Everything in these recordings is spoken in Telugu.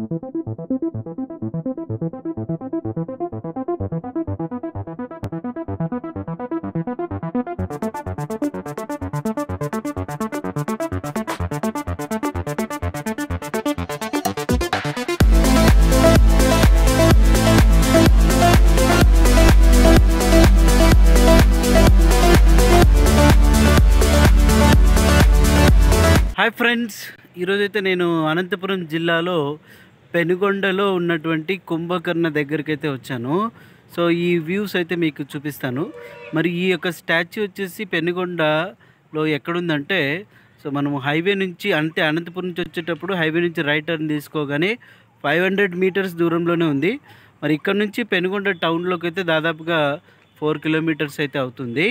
హాయ్ ఫ్రెండ్స్ ఈరోజైతే నేను అనంతపురం జిల్లాలో పెనుగొండలో ఉన్నటువంటి కుంభకర్ణ దగ్గరికి అయితే వచ్చాను సో ఈ వ్యూస్ అయితే మీకు చూపిస్తాను మరి ఈ యొక్క స్టాచ్యూ వచ్చేసి పెనుగొండలో ఎక్కడుందంటే సో మనం హైవే నుంచి అంతే అనంతపురం నుంచి వచ్చేటప్పుడు హైవే నుంచి రైట్ టర్న్ తీసుకోగానే ఫైవ్ హండ్రెడ్ మీటర్స్ దూరంలోనే ఉంది మరి ఇక్కడ నుంచి పెనుగొండ టౌన్లోకి అయితే దాదాపుగా ఫోర్ కిలోమీటర్స్ అయితే అవుతుంది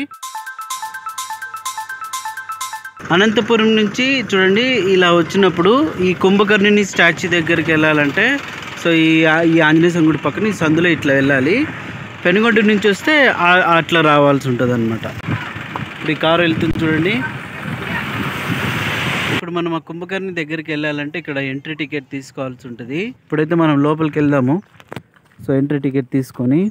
అనంతపురం నుంచి చూడండి ఇలా వచ్చినప్పుడు ఈ కుంభకర్ణిని స్టాచ్యూ దగ్గరికి వెళ్ళాలంటే సో ఈ ఈ ఆంజనేయ స్వామి గుడి పక్కన ఈ సందులో ఇట్లా వెళ్ళాలి పెనుగొండ నుంచి వస్తే ఆ- అట్లా రావాల్సి ఉంటుంది అనమాట ఇప్పుడు ఈ కారు వెళ్తుంది చూడండి ఇప్పుడు మనం ఆ కుంభకర్ణి దగ్గరికి వెళ్ళాలంటే ఇక్కడ ఎంట్రీ టికెట్ తీసుకోవాల్సి ఉంటుంది ఇప్పుడైతే మనం లోపలికి వెళ్దాము సో ఎంట్రీ టికెట్ తీసుకొని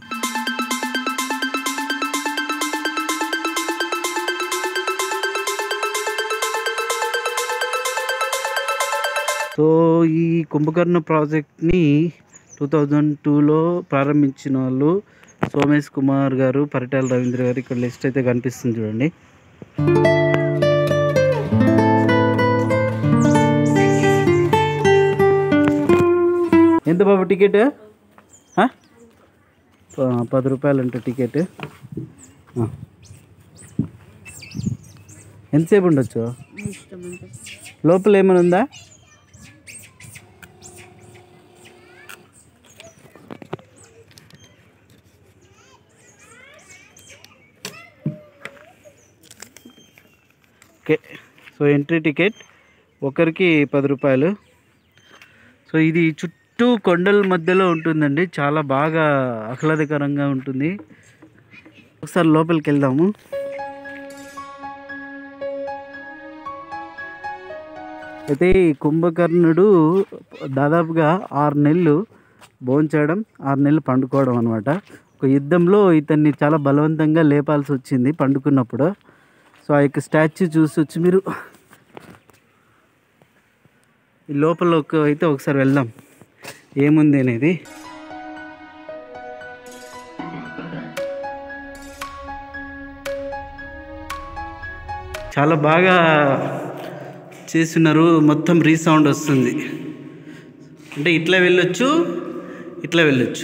సో ఈ కుంభకర్ణ ప్రాజెక్ట్ని టూ థౌజండ్ టూలో ప్రారంభించిన వాళ్ళు సోమేష్ కుమార్ గారు పరిటాల రవీంద్ర గారు ఇక్కడ లిస్ట్ అయితే కనిపిస్తుంది చూడండి ఎంత బాబు టికెట్ ఆ? ప- పది రూపాయలు అంట టికెట్ ఆ. ఎంతసేపు ఉండొచ్చు లోపల ఏమైనా ఉందా ఓకే సో ఎంట్రీ టికెట్ ఒకరికి పది రూపాయలు సో ఇది చుట్టూ కొండల మధ్యలో ఉంటుందండి చాలా బాగా ఆహ్లాదకరంగా ఉంటుంది ఒకసారి లోపలికి వెళ్దాము అయితే ఈ కుంభకర్ణుడు దాదాపుగా ఆరు నెలలు భోంచేయడం ఆరు నెలలు పండుకోవడం అనమాట ఒక యుద్ధంలో ఇతన్ని చాలా బలవంతంగా లేపాల్సి వచ్చింది పండుకున్నప్పుడు సో ఆ యొక్క స్టాచ్యూ చూసి వచ్చి మీరు ఈ లోపల ఒక- అయితే ఒకసారి వెళ్దాం ఏముంది అనేది చాలా బాగా చేస్తున్నారు మొత్తం రీసౌండ్ వస్తుంది అంటే ఇట్లా వెళ్ళొచ్చు ఇట్లా వెళ్ళొచ్చు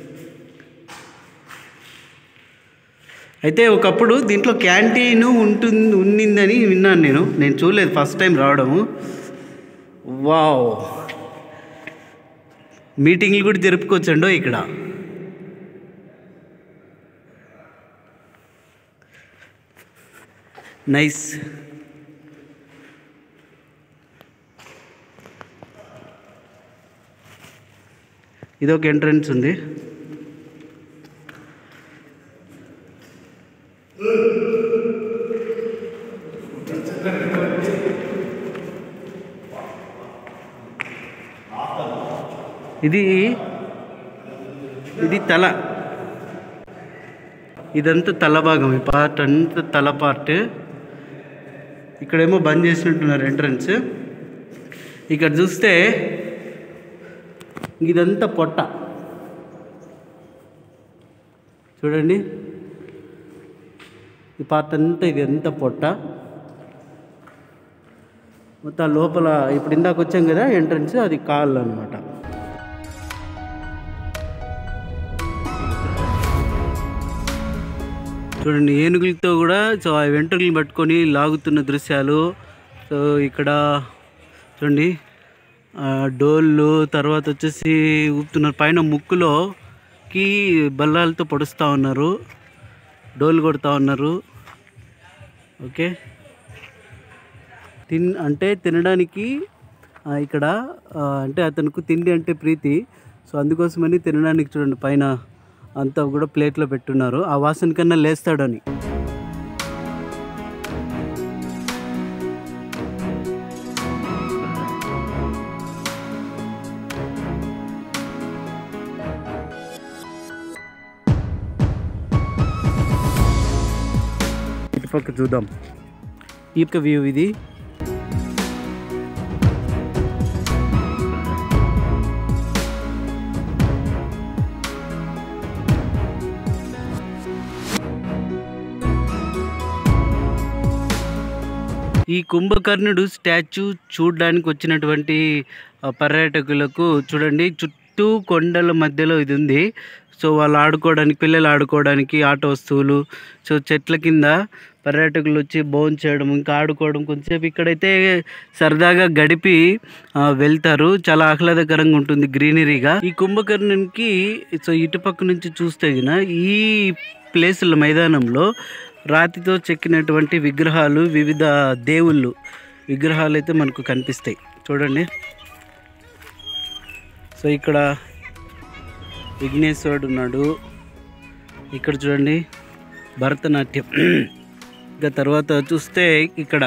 అయితే ఒకప్పుడు దీంట్లో క్యాంటీన్ ఉంటుంది ఉన్నిందని విన్నాను నేను నేను చూడలేదు ఫస్ట్ టైం రావడము వావ్ మీటింగ్లు కూడా జరుపుకోవచ్చండో ఇక్కడ నైస్ ఇది ఒక ఎంట్రన్స్ ఉంది ఇది ఇది తల ఇదంతా తల భాగం ఈ పార్ట్ అంతా తల పార్ట్ ఇక్కడేమో బంద్ చేసినట్టున్నారు ఎంట్రన్స్ ఇక్కడ చూస్తే ఇదంతా పొట్ట చూడండి ఈ పార్ట్ అంతా ఇది ఎంత పొట్ట మొత్తం లోపల ఇప్పుడు ఇందాక వచ్చాం కదా ఎంట్రన్స్ అది కాళ్ళు అనమాట చూడండి ఏనుగులతో కూడా సో ఆ వెంట్రుకలు పట్టుకొని లాగుతున్న దృశ్యాలు సో ఇక్కడ చూడండి ఆ, డోళ్ళు తర్వాత వచ్చేసి ఊపుతున్నారు పైన ముక్కులోకి బల్లాలతో పొడుస్తూ ఉన్నారు డోలు కొడుతూ ఉన్నారు ఓకే తిన్ అంటే తినడానికి ఆ, ఇక్కడ ఆ, అంటే అతనికి తిండి అంటే ప్రీతి సో అందుకోసమని తినడానికి చూడండి పైన అంతా కూడా ప్లేట్లో పెట్టున్నారు ఆ వాసన కన్నా లేస్తాడని పక్క చూద్దాం ఈ యొక్క వ్యూ ఇది ఈ కుంభకర్ణుడు స్టాచ్యూ చూడడానికి వచ్చినటువంటి ఆ, పర్యాటకులకు చూడండి చుట్టూ కొండల మధ్యలో ఇది ఉంది సో వాళ్ళు ఆడుకోవడానికి పిల్లలు ఆడుకోవడానికి ఆట వస్తువులు సో చెట్ల కింద పర్యాటకులు వచ్చి భోజనం చేయడం ఇంకా ఆడుకోవడం కొంచెంసేపు ఇక్కడైతే సరదాగా గడిపి ఆ, వెళ్తారు చాలా ఆహ్లాదకరంగా ఉంటుంది గ్రీనరీగా ఈ కుంభకర్ణునికి సో ఇటుపక్క నుంచి చూస్తే గిన ఈ ప్లేసుల మైదానంలో రాతితో చెక్కినటువంటి విగ్రహాలు వివిధ దేవుళ్ళు విగ్రహాలు అయితే మనకు కనిపిస్తాయి చూడండి సో ఇక్కడ విఘ్నేశ్వరుడు ఉన్నాడు ఇక్కడ చూడండి భరతనాట్యం ఇంకా తర్వాత చూస్తే ఇక్కడ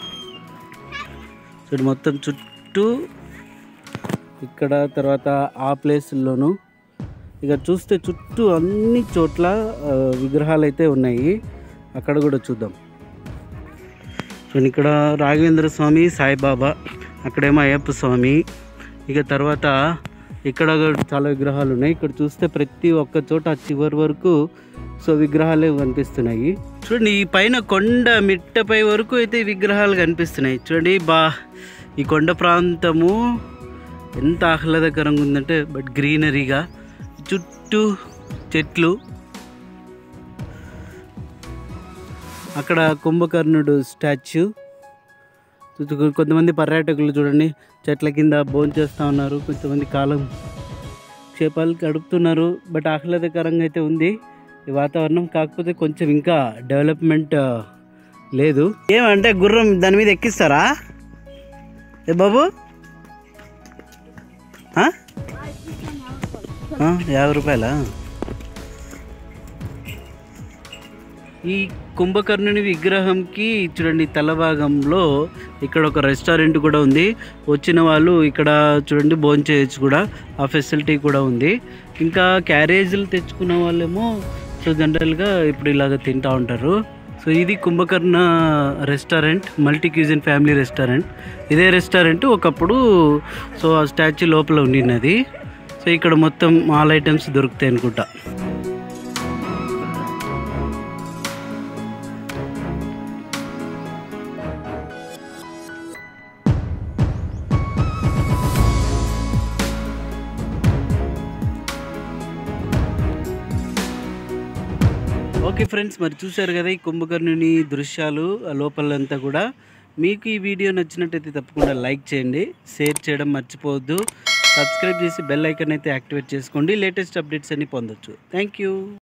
చూడు మొత్తం చుట్టూ ఇక్కడ తర్వాత ఆ ప్లేసుల్లోనూ ఇక చూస్తే చుట్టూ అన్ని చోట్ల ఆ, విగ్రహాలు అయితే ఉన్నాయి అక్కడ కూడా చూద్దాం చూడండి ఇక్కడ రాఘవేంద్ర స్వామి సాయిబాబా అక్కడేమో అయ్యప్ప స్వామి ఇక తర్వాత ఇక్కడ కూడా చాలా విగ్రహాలు ఉన్నాయి ఇక్కడ చూస్తే ప్రతి ఒక్క చోట ఆ చివరి వరకు సో విగ్రహాలే కనిపిస్తున్నాయి చూడండి ఈ పైన కొండ మిట్టపై వరకు అయితే ఈ విగ్రహాలు కనిపిస్తున్నాయి చూడండి బా ఈ కొండ ప్రాంతము ఎంత ఆహ్లాదకరంగా ఉందంటే బట్ గ్రీనరీగా చుట్టూ చెట్లు అక్కడ కుంభకర్ణుడు స్టాచ్యూ చుట్టూ కొంతమంది పర్యాటకులు చూడండి చెట్ల కింద భోంచేస్తూ ఉన్నారు కొంతమంది కాలం క్షేపాలు గడుపుతున్నారు బట్ ఆహ్లాదకరంగా అయితే ఉంది ఈ వాతావరణం కాకపోతే కొంచెం ఇంకా డెవలప్మెంట్ ఆ, లేదు ఏమంటే గుర్రం దాని మీద ఎక్కిస్తారా ఏ బాబు ఆ? ఆ, యాభై రూపాయలా ఈ కుంభకర్ణుని విగ్రహంకి చూడండి తల భాగంలో ఇక్కడ ఒక రెస్టారెంట్ కూడా ఉంది వచ్చిన వాళ్ళు ఇక్కడ చూడండి భోజనం చేయొచ్చు కూడా ఆ ఫెసిలిటీ కూడా ఉంది ఇంకా క్యారేజీలు తెచ్చుకున్న వాళ్ళేమో సో జనరల్గా ఇప్పుడు ఇలాగ తింటూ ఉంటారు సో ఇది Kumbhakarna restaurant multi cuisine family restaurant ఇదే రెస్టారెంట్ ఒకప్పుడు సో ఆ స్టాచ్యూ లోపల ఉండినది సో ఇక్కడ మొత్తం ఆల్ ఐటమ్స్ దొరుకుతాయి అనుకుంటా ఓకే ఫ్రెండ్స్ మరి చూశారు కదా ఈ కుంభకర్ణుని దృశ్యాలు ఆ లోపలంతా కూడా మీకు ఈ వీడియో నచ్చినట్టయితే తప్పకుండా లైక్ చేయండి షేర్ చేయడం మర్చిపోవద్దు సబ్స్క్రైబ్ చేసి బెల్ ఐకాన్ అయితే యాక్టివేట్ చేసుకోండి లేటెస్ట్ అప్డేట్స్ అన్ని పొందొచ్చు థ్యాంక్ యూ